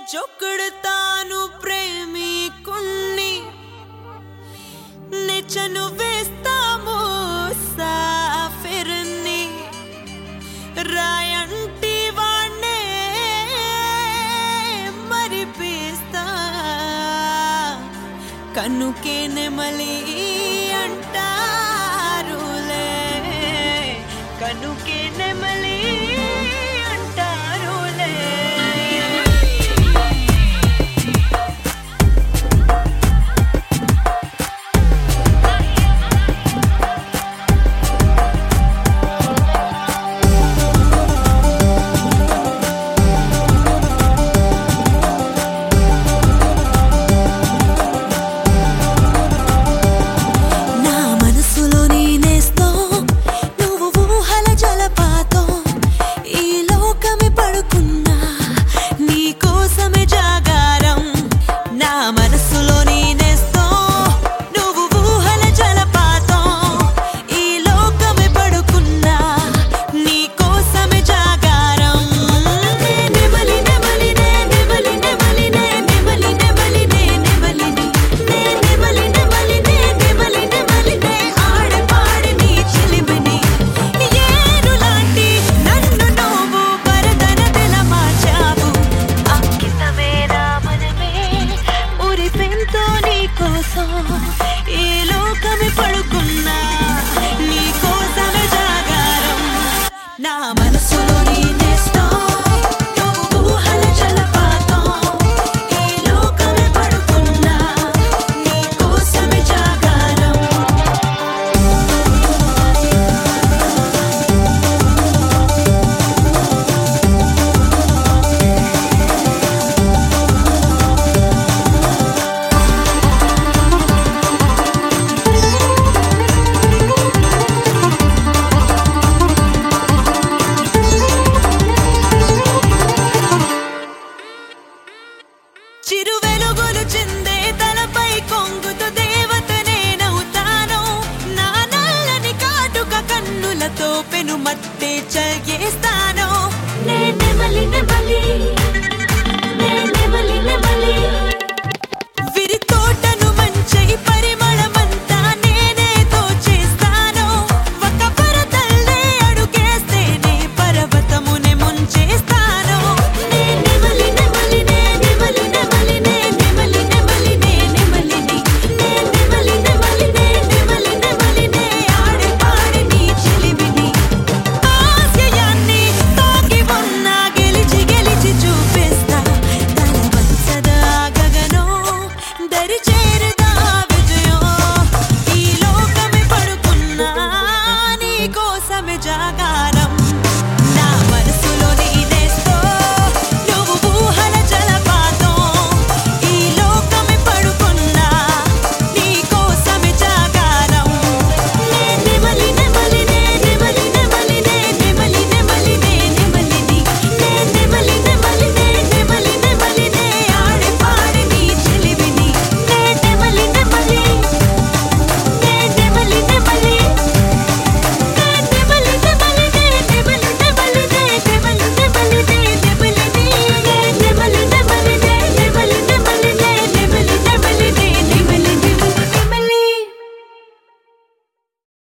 జొక్కుడుతాను ప్రేమికుణ్ణి నిచ్చను వేస్తాము సాఫిర్ని రాయంటి వాణ్ణే మరిపిస్తా కన్నుకే నెమలి అంటారులే కన్నుకే నెమలి అంటారులే నా మనసులో నేనేస్తో నువ్వు ఊహల జలపాతం ఈ లోకమే పడుకున్నా నీ కోసమే జాగారం నా మనసులో నేనేస్తో నువ్వు ఊహల జలపాతం ఈ లోకమే పడుకున్నా నీ కోసమే జాగారం నెమలి నెమలి నే నెమలి నెమలి నే నెమలి నెమలి నే నెమలి నే నెమలి నెమలి నే నెమలి నెమలి నే ఆడ పాడి నీ చిలిమిని ఏరులాంటి నన్ను నువ్వు వరదన తెల మార్చావు అంకితమే నా మనమే ఉరిపెంతో నీ కోసం ఈ లోకమే పడుకున్నా నీ కోసమే జాగారం నా మనసులో నీ నేస్తం నువ్వు ఊహల జలపాతం ఈ లోకమే పడుకున్నా నీ కోసమే జాగారం చిరు వెలుగులు చిందే తలపై కొంగుతు దేవత నేనవుతాను నా నల్లని కాటుక కన్నులతో పెను మత్తే చల్గేస్తాను నే నెమలి నెమలి